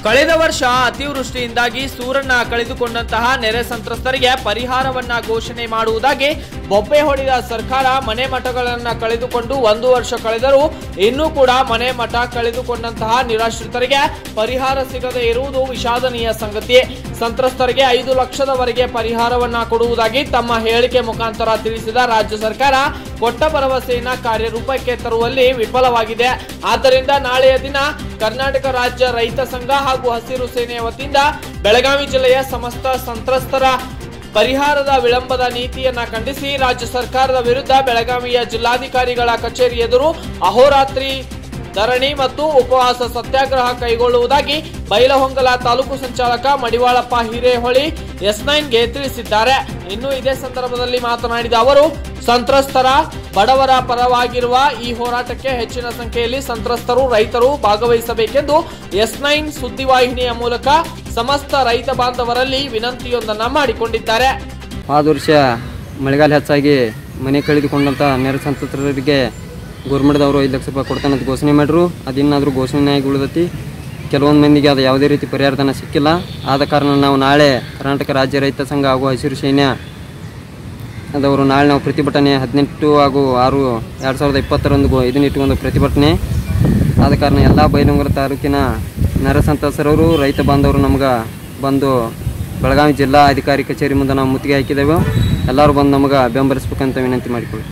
ಕಳೆದ ವರ್ಷ ಅತಿವೃಷ್ಟಿಯಿಂದಾಗಿ ಸೂರನ್ನ ಕಳೆದುಕೊಂಡಂತಹ ನೆರೆ ಸಂತ್ರಸ್ತರಿಗೆ ಪರಿಹಾರವನ್ನ ಘೋಷಣೆ ಮಾಡುವುದಾಗಿ ಬೊಬ್ಬೆ ಹೊಡೆದ ಸರ್ಕಾರ ಮನೆ ಮಠಗಳನ್ನ ಕಳೆದುಕೊಂಡು ಒಂದು ವರ್ಷ ಕಳೆದರೂ ಇನ್ನೂ ಕೂಡ ಮನೆ ಮಠ ಕಳೆದುಕೊಂಡಂತಹ ನಿರಾಶ್ರಿತರಿಗೆ ಪರಿಹಾರ ಸಿಗದೇ ಇರುವುದು ವಿಷಾದನೀಯ ಸಂಗತಿ ಸಂತ್ರಸ್ತರಿಗೆ ಐದು ಲಕ್ಷದವರೆಗೆ ಪರಿಹಾರವನ್ನ ಕೊಡುವುದಾಗಿ ತಮ್ಮ ಹೇಳಿಕೆ ಮುಖಾಂತರ ತಿಳಿಸಿದ ರಾಜ್ಯ ಸರ್ಕಾರ ಕೊಟ್ಟ ಭರವಸೆಯನ್ನ ಕಾರ್ಯರೂಪಕ್ಕೆ ತರುವಲ್ಲಿ ವಿಫಲವಾಗಿದೆ ಆದ್ದರಿಂದ ನಾಳೆಯ ದಿನ ಕರ್ನಾಟಕ ರಾಜ್ಯ ರೈತ ಸಂಘ ಹಾಗೂ ಹಸಿರು ಸೇನೆಯ ವತಿಯಿಂದ ಬೆಳಗಾವಿ ಜಿಲ್ಲೆಯ ಸಮಸ್ತ ಸಂತ್ರಸ್ತರ ಪರಿಹಾರದ ವಿಳಂಬದ ನೀತಿಯನ್ನ ಖಂಡಿಸಿ ರಾಜ್ಯ ಸರ್ಕಾರದ ವಿರುದ್ಧ ಬೆಳಗಾವಿಯ ಜಿಲ್ಲಾಧಿಕಾರಿಗಳ ಕಚೇರಿ ಎದುರು ಅಹೋರಾತ್ರಿ ಧರಣಿ ಮತ್ತು ಉಪವಾಸ ಸತ್ಯಾಗ್ರಹ ಕೈಗೊಳ್ಳುವುದಾಗಿ ಬೈಲಹೊಂಗಲ ತಾಲೂಕು ಸಂಚಾಲಕ ಮಡಿವಾಳಪ್ಪ ಹಿರೇಹೊಳಿ ಎಸ್ ನೈನ್ಗೆ ತಿಳಿಸಿದ್ದಾರೆ ಇನ್ನು ಇದೇ ಸಂದರ್ಭದಲ್ಲಿ ಮಾತನಾಡಿದ ಅವರು ಸಂತ್ರಸ್ತರ ಬಡವರ ಪರವಾಗಿರುವ ಈ ಹೋರಾಟಕ್ಕೆ ಹೆಚ್ಚಿನ ಸಂಖ್ಯೆಯಲ್ಲಿ ಸಂತ್ರಸ್ತರು ರೈತರು ಭಾಗವಹಿಸಬೇಕೆಂದು ಎಸ್ ನೈನ್ ಸುದ್ದಿವಾಹಿನಿಯ ಮೂಲಕ ಸಮಸ್ತ ರೈತ ಬಾಂಧವರಲ್ಲಿ ವಿನಂತಿಯೊಂದನ್ನ ಮಾಡಿಕೊಂಡಿದ್ದಾರೆ ಆದ ವರ್ಷ ಮಳೆಗಾಲ ಹೆಚ್ಚಾಗಿ ಮನೆ ಕಳೆದುಕೊಂಡಂಥ ನೆರೆ ಸಂತ್ರಸ್ತರಿಗೆ ಗೌರ್ಮೆಂಟ್ದವರು ಐದು ಲಕ್ಷ ರೂಪಾಯಿ ಕೊಡ್ತಾನೆ ಅಂತ ಘೋಷಣೆ ಮಾಡ್ರು ಅದಿನ್ನಾದರೂ ಘೋಷಣೆ ಆಗಿ ಉಳಿದತಿ ಕೆಲವೊಂದು ಮಂದಿಗೆ ಅದು ಯಾವುದೇ ರೀತಿ ಪರಿಹಾರಧನ ಸಿಕ್ಕಿಲ್ಲ ಆದ ಕಾರಣ ನಾವು ನಾಳೆ ಕರ್ನಾಟಕ ರಾಜ್ಯ ರೈತ ಸಂಘ ಹಾಗೂ ಹಸಿರು ಸೈನ್ಯ ಅದವರು ನಾಳೆ ನಾವು ಪ್ರತಿಭಟನೆ ಹದಿನೆಂಟು ಹಾಗೂ ಆರು ಎರಡು ಸಾವಿರದ ಇಪ್ಪತ್ತರಂದು ಗೋ- ಇದನ್ನ ಇಟ್ಟುಕೊಂಡು ಪ್ರತಿಭಟನೆ ಆದ ಕಾರಣ ಎಲ್ಲ ಬೈಲಹೊಂಗಲ ತಾಲೂಕಿನ ನೆರೆ ಸಂತ್ರಸ್ತರವರು ರೈತ ಬಾಂಧವರು ನಮ್ಗೆ ಬಂದು ಬೆಳಗಾವಿ ಜಿಲ್ಲಾ ಅಧಿಕಾರಿ ಕಚೇರಿ ಮುಂದೆ ನಾವು ಮುತ್ತಿಗೆ ಹಾಕಿದೆವು ಎಲ್ಲರೂ ಬಂದು ನಮಗೆ ಬೆಂಬಲಿಸ್ಬೇಕಂತ ವಿನಂತಿ ಮಾಡಿಕೊಳ್ಳಿ